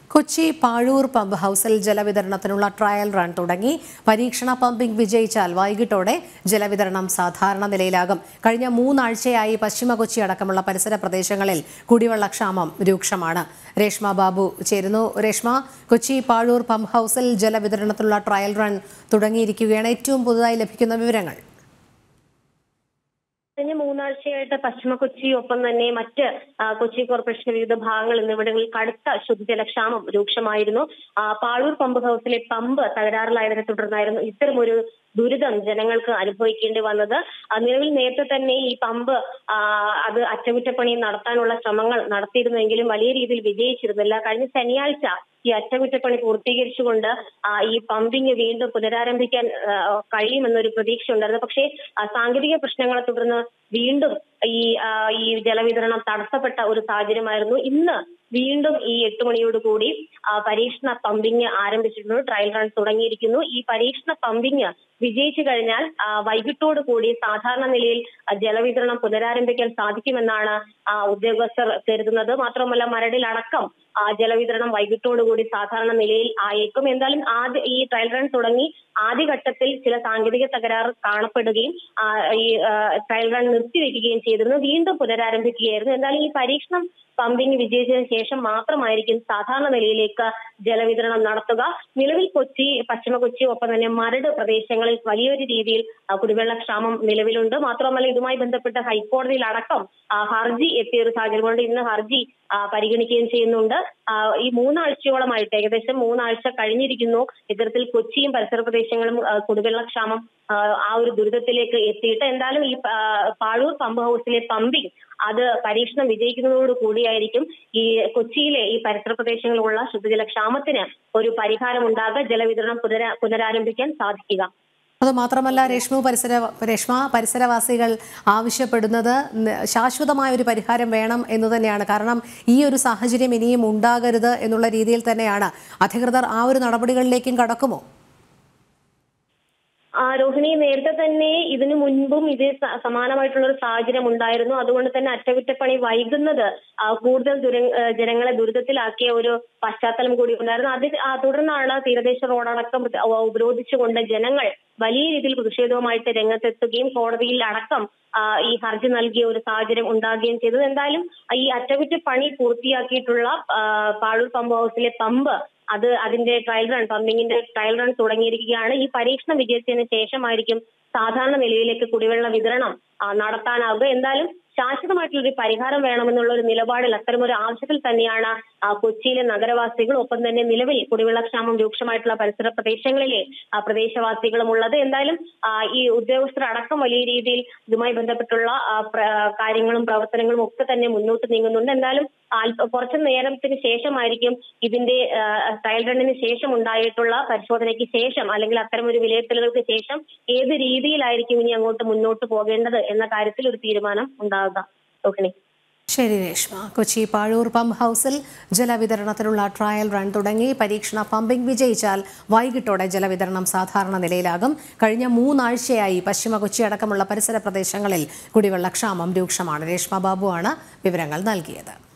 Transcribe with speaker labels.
Speaker 1: Kochi Pazhoor pump ഹൗസിൽ ജലവിതരണത്തിനുള്ള trial run തുടങ്ങി പരീക്ഷണ പമ്പിംഗ് വിജയിച്ചാൽ വൈകിട്ടോടെ ജലവിതരണം സാധാരണ നിലയിലാകും കഴിഞ്ഞ മൂന്നാഴ്ചയായി പശ്ചിമ കൊച്ചി അടക്കമുള്ള പരിസര പ്രദേശങ്ങളിൽ കുടിവെള്ളക്ഷാമം രൂക്ഷമാണ് രേഷ്മ ബാബു ചേരുന്നു രേഷ്മ കൊച്ചി പാഴൂർ പമ്പ് ഹൗസിൽ ജലവിതരണത്തിനുള്ള ട്രയൽ റൺ തുടങ്ങിയിരിക്കുകയാണ് ഏറ്റവും പുതുതായി ലഭിക്കുന്ന വിവരങ്ങൾ
Speaker 2: കഴിഞ്ഞ മൂന്നാഴ്ചയായിട്ട് പശ്ചിമ കൊച്ചി ഒപ്പം തന്നെ മറ്റ് ആ, കൊച്ചി കോർപ്പറേഷന്റെ വിവിധ ഭാഗങ്ങൾ എന്നിവിടങ്ങളിൽ കടുത്ത ശുദ്ധജലക്ഷാമം രൂക്ഷമായിരുന്നു ആ, പാഴൂർ പമ്പ് ഹൗസിലെ പമ്പ് തകരാറിലായതിനെ തുടർന്നായിരുന്നു ഇത്തരമൊരു ദുരിതം ജനങ്ങൾക്ക് അനുഭവിക്കേണ്ടി വന്നത് ആ, നിലവിൽ നേരത്തെ തന്നെ ഈ പമ്പ് ആ, അത് അറ്റകുറ്റപ്പണി നടത്താനുള്ള ശ്രമങ്ങൾ നടത്തിയിരുന്നെങ്കിലും വലിയ രീതിയിൽ വിജയിച്ചിരുന്നില്ല കഴിഞ്ഞ ശനിയാഴ്ച ഈ അറ്റകുറ്റപ്പണി പൂർത്തീകരിച്ചുകൊണ്ട് ആ, ഈ പമ്പിങ് വീണ്ടും പുനരാരംഭിക്കാൻ ആ, കഴിയുമെന്നൊരു പ്രതീക്ഷ ഉണ്ടായിരുന്നു പക്ഷേ ആ, സാങ്കേതിക പ്രശ്നങ്ങളെ തുടർന്ന് വീണ്ടും ഈ ആ, ഈ ജലവിതരണം തടസ്സപ്പെട്ട ഒരു സാഹചര്യമായിരുന്നു ഇന്ന് വീണ്ടും ഈ എട്ട് മണിയോടുകൂടി ആ, പരീക്ഷണ പമ്പിങ് ആരംഭിച്ചിട്ടുണ്ട് ട്രയൽ റൺ തുടങ്ങിയിരിക്കുന്നു ഈ പരീക്ഷണ പമ്പിങ് വിജയിച്ചു കഴിഞ്ഞാൽ ആ, വൈകിട്ടോട് കൂടി സാധാരണ നിലയിൽ ആ, ജലവിതരണം പുനരാരംഭിക്കാൻ സാധിക്കുമെന്നാണ് ആ, ഉദ്യോഗസ്ഥർ കരുതുന്നത് മാത്രമല്ല മരടിലടക്കം ആ, ജലവിതരണം വൈകിട്ടോടുകൂടി സാധാരണ നിലയിൽ ആയേക്കും എന്തായാലും ആദ്യ ഈ ട്രയൽ റൺ തുടങ്ങി ആദ്യഘട്ടത്തിൽ ചില സാങ്കേതിക തകരാർ കാണപ്പെടുകയും ആ, ഈ ആ, ട്രയൽ റൺ നിർത്തിവെക്കുകയും ചെയ്തിരുന്നു വീണ്ടും പുനരാരംഭിക്കുകയായിരുന്നു എന്തായാലും ഈ പരീക്ഷണം പമ്പിംഗ് വിജയിച്ചതിന് ശേഷം മാത്രമായിരിക്കും സാധാരണ നിലയിലേക്ക് ജലവിതരണം നടത്തുക നിലവിൽ കൊച്ചി പശ്ചിമ കൊച്ചി ഒപ്പം തന്നെ മരട് പ്രദേശങ്ങളിൽ വലിയൊരു രീതിയിൽ ആ, കുടിവെള്ളക്ഷാമം നിലവിലുണ്ട് മാത്രമല്ല ഇതുമായി ബന്ധപ്പെട്ട് ഹൈക്കോടതിയിൽ അടക്കം ആ, ഹർജി എത്തിയ ഒരു സാഹചര്യമുണ്ട് ഇന്ന് ഹർജി ആ, പരിഗണിക്കുകയും ചെയ്യുന്നുണ്ട് ആ, ഈ മൂന്നാഴ്ചയോളമായിട്ട് ഏകദേശം മൂന്നാഴ്ച കഴിഞ്ഞിരിക്കുന്നു ഇത്തരത്തിൽ കൊച്ചിയും പരിസര പ്രദേശങ്ങളും ആ, കുടിവെള്ളക്ഷാമം ആ, ആ ഒരു ദുരിതത്തിലേക്ക് എത്തിയിട്ട് എന്തായാലും ഈ ആ, പാഴൂർ പമ്പ് ഹൗസിലെ പമ്പിംഗ് അത് പരീക്ഷണം വിജയിക്കുന്നതോട് കൂടിയായിരിക്കും ഈ കൊച്ചിയിലെ ഈ പരിസര പ്രദേശങ്ങളിലുള്ള ശുദ്ധജലക്ഷാമത്തിന് ഒരു പരിഹാരം ഉണ്ടാകുക ജലവിതരണം പുനരാ പുനരാരംഭിക്കാൻ സാധിക്കുക
Speaker 1: അത് മാത്രമല്ല രേഷ്മു പരിസര രേഷ്മ പരിസരവാസികൾ ആവശ്യപ്പെടുന്നത് ന- ശാശ്വതമായ ഒരു പരിഹാരം വേണം എന്ന് തന്നെയാണ് കാരണം ഈ ഒരു സാഹചര്യം ഇനിയും ഉണ്ടാകരുത് എന്നുള്ള രീതിയിൽ തന്നെയാണ് അധികൃതർ ആ ഒരു നടപടികളിലേക്കും കടക്കുമോ
Speaker 2: ആ രോഹിണി നേരത്തെ തന്നെ ഇതിനു മുൻപും ഇത് സ- സമാനമായിട്ടുള്ള ഒരു സാഹചര്യം ഉണ്ടായിരുന്നു അതുകൊണ്ട് തന്നെ അറ്റകുറ്റപ്പണി വൈകുന്നത് ആ, കൂടുതൽ ദുര ആ, ജനങ്ങളെ ദുരിതത്തിലാക്കിയ ഒരു പശ്ചാത്തലം കൂടി ഉണ്ടായിരുന്നു അത് ആ, തുടർന്നാണ് തീരദേശ റോഡടക്കം ഉപ- ഉപരോധിച്ചുകൊണ്ട് ജനങ്ങൾ വലിയ രീതിയിൽ പ്രതിഷേധവുമായിട്ട് രംഗത്തെത്തുകയും കോടതിയിൽ അടക്കം ആ, ഈ ഹർജി നൽകിയ ഒരു സാഹചര്യം ഉണ്ടാകുകയും ചെയ്തത് എന്തായാലും ഈ അറ്റകുറ്റപ്പണി പൂർത്തിയാക്കിയിട്ടുള്ള ആ, പാഴൂർ പമ്പ് ഹൗസിലെ പമ്പ് അത് അതിന്റെ ട്രയൽ റൺ പമ്പിങ്ങിന്റെ ട്രയൽ റൺ തുടങ്ങിയിരിക്കുകയാണ് ഈ പരീക്ഷണം വിജയിച്ചതിന് ശേഷമായിരിക്കും സാധാരണ നിലയിലേക്ക് കുടിവെള്ള വിതരണം ആ, നടത്താനാവുക എന്തായാലും ശാശ്വതമായിട്ടുള്ള ഒരു പരിഹാരം വേണമെന്നുള്ള ഒരു നിലപാടിൽ അത്തരമൊരു ആവശ്യത്തിൽ തന്നെയാണ് ആ, കൊച്ചിയിലെ നഗരവാസികൾ ഒപ്പം തന്നെ നിലവിൽ കുടിവെള്ളക്ഷാമം രൂക്ഷമായിട്ടുള്ള പരിസര പ്രദേശങ്ങളിലെ ആ, പ്രദേശവാസികളും ഉള്ളത് എന്തായാലും ആ, ഈ ഉദ്യോഗസ്ഥർ അടക്കം വലിയ രീതിയിൽ ഇതുമായി ബന്ധപ്പെട്ടുള്ള ആ, പ്ര- കാര്യങ്ങളും പ്രവർത്തനങ്ങളും ഒക്കെ തന്നെ മുന്നോട്ട് നീങ്ങുന്നുണ്ട് എന്തായാലും അല്പ കുറച്ചു നേരത്തിന് ശേഷമായിരിക്കും ഇതിന്റെ ആ, ട്രയൽ റണ്ണിന് ശേഷം ഉണ്ടായിട്ടുള്ള പരിശോധനയ്ക്ക് ശേഷം അല്ലെങ്കിൽ അത്തരം ഒരു വിലയിരുത്തലുകൾക്ക് ശേഷം ഏത് രീതിയിലായിരിക്കും ഇനി അങ്ങോട്ട് മുന്നോട്ട് പോകേണ്ടത് എന്ന കാര്യത്തിൽ ഒരു തീരുമാനം ഉണ്ടാകുക രോഹിണി
Speaker 1: ശരി രേഷ്മ കൊച്ചി പാഴൂർ പമ്പ് ഹൗസിൽ ജലവിതരണത്തിനുള്ള ട്രയൽ റൺ തുടങ്ങി പരീക്ഷണ പമ്പിംഗ് വിജയിച്ചാൽ വൈകിട്ടോടെ ജലവിതരണം സാധാരണ നിലയിലാകും കഴിഞ്ഞ മൂന്നാഴ്ചയായി പശ്ചിമ കൊച്ചി അടക്കമുള്ള പരിസര പ്രദേശങ്ങളിൽ കുടിവെള്ളക്ഷാമം രൂക്ഷമാണ് രേഷ്മ ബാബുവാണ് വിവരങ്ങൾ നൽകിയത്